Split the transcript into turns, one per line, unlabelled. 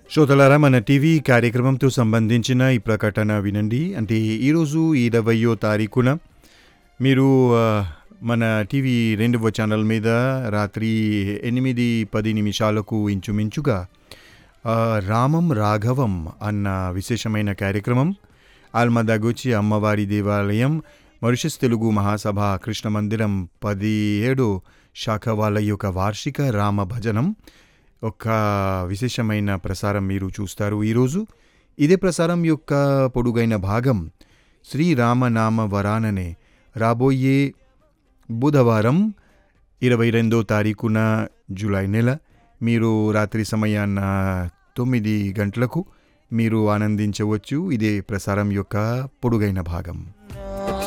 శ్రోతలారా మన టీవీ కార్యక్రమంతో సంబంధించిన ఈ ప్రకటన వినండి అంటే ఈరోజు ఇరవయో తారీఖున మీరు ఆ, మన టీవీ రెండవ ఛానల్ మీద రాత్రి ఎనిమిది పది నిమిషాలకు ఇంచుమించుగా ఆ, రామం రాఘవం అన్న విశేషమైన కార్యక్రమం ఆల్మదాగోచి అమ్మవారి దేవాలయం మారిషస్ తెలుగు మహాసభ కృష్ణ మందిరం పదిహేడు శాఖ వాళ్ళ యొక్క వార్షిక రామ భజనం ఒక విశేషమైన ప్రసారం మీరు చూస్తారు ఈరోజు ఇదే ప్రసారం యొక్క పొడుగైన భాగం శ్రీరామనామ వరాననే రాబోయే బుధవారం ఇరవై రెండో తారీఖున జూలై నెల మీరు రాత్రి సమయాన్న తొమ్మిది గంటలకు మీరు ఆనందించవచ్చు ఇదే ప్రసారం యొక్క పొడుగైన భాగం